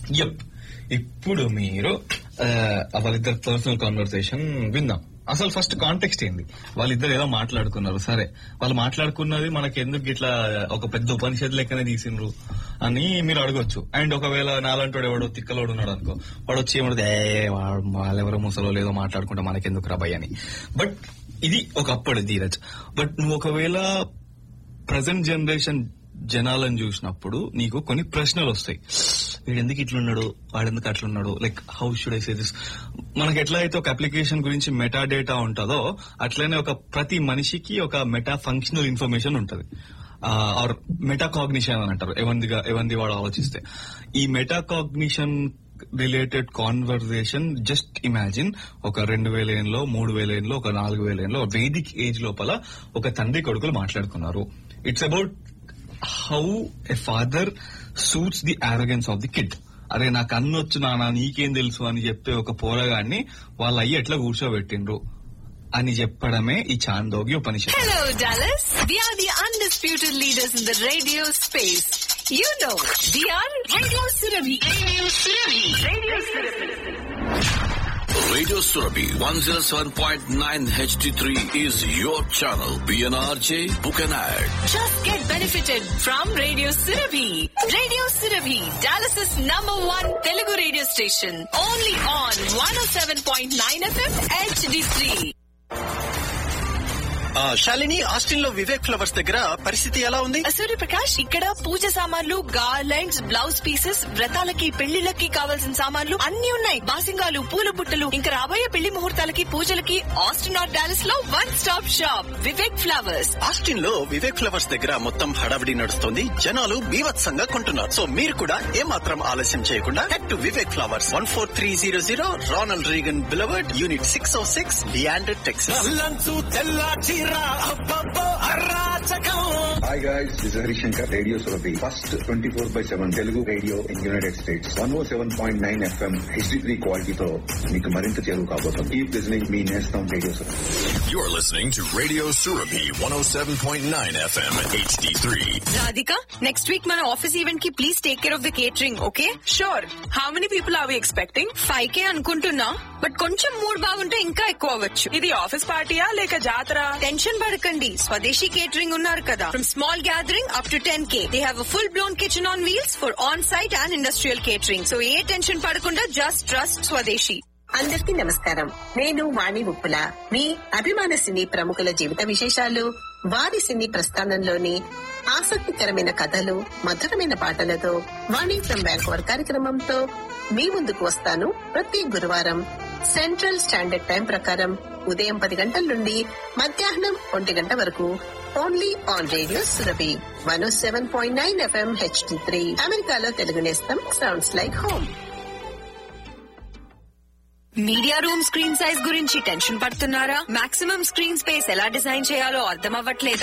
Yup ఇప్పుడు మీరు ఆ, వాళ్ళిద్దరు పర్సనల్ కాన్వర్సేషన్ విందాం అసలు ఫస్ట్ కాంటెక్స్ట్ ఏంది వాళ్ళిద్దరు ఏదో మాట్లాడుకున్నారు సరే వాళ్ళు మాట్లాడుకున్నది మనకి ఎందుకు ఇట్లా ఒక పెద్ద ఉపనిషత్తు లెక్కనే తీసిండ్రు అని మీరు అడగొచ్చు అండ్ ఒకవేళ నాలంటోడు ఎవడో తిక్కలోడు ఉన్నాడు అనుకో వాడు వచ్చి ఏమడదు ఏ వాడు వాళ్ళెవరో ముసలో లేదో మాట్లాడుకుంటే మనకెందుకు రాబాయ్ అని బట్ ఇది ఒక అప్పటి ధీరజ్ బట్ నువ్వు ఒకవేళ ప్రజెంట్ జనరేషన్ జనాలను చూసినప్పుడు నీకు కొన్ని ప్రశ్నలు వస్తాయి వీడు ఎందుకు ఇట్లున్నాడు వాడెందుకు అట్లున్నాడు like how should I say this మనకి ఎట్లా అయితే ఒక అప్లికేషన్ గురించి మెటా డేటా ఉంటుందో అట్లనే ఒక ప్రతి మనిషికి ఒక మెటా ఫంక్షనల్ ఇన్ఫర్మేషన్ ఉంటది ఆర్ మెటా కాగ్నిషన్ అని అంటారు ఎవందిగా ఎవంది వాడు ఆలోచిస్తే ఈ meta cognition related conversation just imagine ఒక రెండు వేల ఏళ్ళలో మూడు వేల ఏళ్ళలో ఒక నాలుగు వేల ఏళ్ళలో వేదిక్ ఏజ్ లోపల ఒక తండ్రి కొడుకులు మాట్లాడుకున్నారు it's about how a father suits the arrogance of the kid అరే నాకు అన్నొచ్చు నాన్న నీకేం తెలుసు అని చెప్పే ఒక పోరగాన్ని వాళ్ళ అయ్యి ఎట్లా కూర్చోబెట్టిండ్రు అని చెప్పడమే ఈ చాందోగి ఉపనిషత్తు Hello, Dallas. We are the undisputed leaders in the radio space. You know, we are Radio Surabhi. Radio Surabhi. Radio Surabhi. Radio Surabhi 107.9 HD3 is your channel. PNRJ, book an ad. Just get benefited from Radio Surabhi. Radio Surabhi, Dallas's number one Telugu radio station. Only on 107.9 FM HD3. ఆ, Shalini Austin లో Vivek flowers దగ్గర పరిస్థితి ఎలా ఉంది సూర్యప్రకాష్ ఇక్కడ పూజ సామాన్లు garlands blouse pieces వ్రతాలకి పెళ్లిళ్ళకి కావాల్సిన సామాన్లు అన్ని ఉన్నాయి బాసింగాలు పూల బుట్టలు ఇంకా రాబోయే పెళ్లి ముహూర్తాలకి పూజలకి ఆస్టిన్ ఆర్ డాలస్ లో one stop shop Vivek flowers Austin లో వివేక్ ఫ్లవర్స్ దగ్గర మొత్తం హడావిడి నడుస్తుంది జనాలు బీభత్సంగా కొంటున్నారు సో మీరు కూడా ఏమాత్రం ఆలస్యం చేయకుండా head to Vivek flowers one four three zero zero Ronald Reagan boulevard unit six O six Leander Texas Hi guys, this is Harishankar, Radio Surabhi. First 24 by 7 Telugu radio in United States. 107.9 FM HD3 క్వాలిటీతో మీకు మరింత చేరువు కాబోతుంది keep listening మీ నేస్తం radio Surabhi You're listening to Radio Surabhi 107.9 FM HD3. Radhika next week మన office event కి please take care of the catering okay sure how many people are we expecting five K అనుకుంటున్నా but కొంచెం mood బాగుంటే ఇంకా ఎక్కువ అవ్వచ్చు ఇది ఆఫీస్ పార్టీయా లేక జాతర టెన్షన్ పడకండి స్వదేశీ కేటరింగ్ ఉన్నారు కదా from small gathering up to ten K they have full blown kitchen on wheels for on site and industrial catering so ఏ టెన్షన్ పడకుండా జస్ట్ ట్రస్ట్ స్వదేశీ అందరికీ నమస్కారం నేను వాణి ఉప్పుల మీ అభిమాన సినీ ప్రముఖుల జీవిత విశేషాలు వారి సినీ ప్రస్థానంలోని ఆసక్తికరమైన కథలు మధురమైన పాటలతో వాణి ఫ్రమ్ బ్యాంకోవర్ కార్యక్రమంతో మీ ముందుకు వస్తాను ప్రతి గురువారం సెంట్రల్ స్టాండర్డ్ టైం ప్రకారం ఉదయం పది గంటల నుండి మధ్యాహ్నం ఒంటి గంట వరకు only on radio Surabhi one seven point nine FM HD three అమెరికాలో తెలుగు నేస్తం sounds like home media room screen size గురించి టెన్షన్ పడుతున్నారా మాక్సిమం స్క్రీన్ స్పేస్ ఎలా డిజైన్ చేయాలో అర్థం అవ్వట్లేదా